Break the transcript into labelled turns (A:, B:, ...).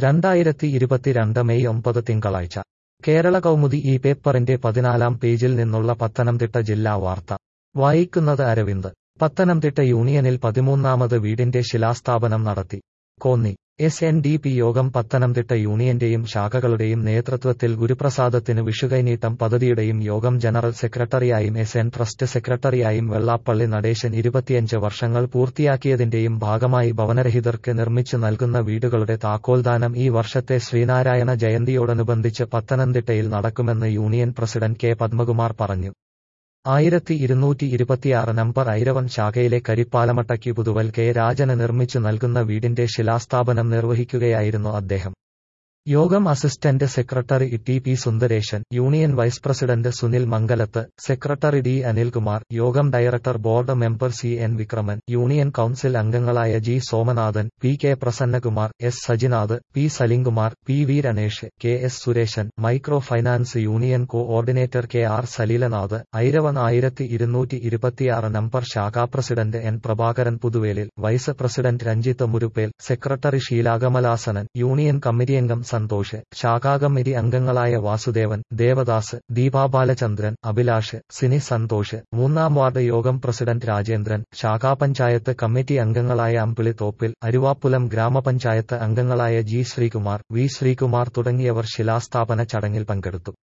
A: രണ്ടായിരത്തി ഇരുപത്തിരണ്ട് മെയ് ഒമ്പത് തിങ്കളാഴ്ച കേരള കൗമുദി ഈ പേപ്പറിന്റെ പതിനാലാം പേജിൽ നിന്നുള്ള പത്തനംതിട്ട ജില്ലാ വാർത്ത വായിക്കുന്നത് അരവിന്ദ് പത്തനംതിട്ട യൂണിയനിൽ പതിമൂന്നാമത് വീടിന്റെ ശിലാസ്ഥാപനം നടത്തി Konni S N D P യോഗം പത്തനംതിട്ട യൂണിയന്റെയും ശാഖകളുടെയും നേതൃത്വത്തിൽ ഗുരുപ്രസാദത്തിന് വിഷുകൈനീട്ടം പദ്ധതിയുടെയും യോഗം ജനറൽ സെക്രട്ടറിയായും എസ് എൻ ട്രസ്റ്റ് സെക്രട്ടറിയായും വെള്ളാപ്പള്ളി നടേശൻ ഇരുപത്തിയഞ്ച് വർഷങ്ങൾ പൂർത്തിയാക്കിയതിന്റെയും ഭാഗമായി ഭവനരഹിതർക്ക് നിർമ്മിച്ചു നൽകുന്ന വീടുകളുടെ താക്കോൽദാനം ഈ വർഷത്തെ ശ്രീനാരായണ ജയന്തിയോടനുബന്ധിച്ച് പത്തനംതിട്ടയിൽ നടക്കുമെന്ന് യൂണിയൻ പ്രസിഡന്റ് കെ പത്മകുമാർ പറഞ്ഞു ആയിരത്തി ഇരുന്നൂറ്റി ഇരുപത്തിയാറ് നമ്പർ ഐരവൻ ശാഖയിലെ കരിപ്പാലമട്ടയ്ക്ക് പുതുവൽ കെ രാജന് നിർമ്മിച്ചു നൽകുന്ന വീടിന്റെ ശിലാസ്ഥാപനം നിർവഹിക്കുകയായിരുന്നു അദ്ദേഹം യോഗം assistant secretary T P Sundaresan union vice president Sunil Mangalathu secretary D Anilkumar യോഗം director board member C N Vikraman union council അംഗങ്ങളായ G Somanathan P K Prasannakumar S Sajinath P Salimkumar P V Ranesh K S Sureshan micro finance union coordinator K R Saleelanath Airavan ആയിരത്തി ഇരുന്നൂറ്റി ഇരുപത്തിയാറ് number ശാഖാ president N Prabhakaran Puthuvelil vice president Ranjith Muruppel secretary Sheelakamalasanan union committee അംഗം സന്തോഷ് ശാഖാകമ്മിറ്റി അംഗങ്ങളായ വാസുദേവൻ ദേവദാസ് ദീപാ ബാലചന്ദ്രൻ അഭിലാഷ് സിനി സന്തോഷ് മൂന്നാം ward യോഗം president Rajendran ശാഖാപഞ്ചായത്ത് committee അംഗങ്ങളായ അമ്പിളി തോപ്പിൽ അരുവാപ്പുലം ഗ്രാമപഞ്ചായത്ത് അംഗങ്ങളായ ജി ശ്രീകുമാർ വി ശ്രീകുമാർ തുടങ്ങിയവർ ശിലാസ്ഥാപന ചടങ്ങിൽ പങ്കെടുത്തു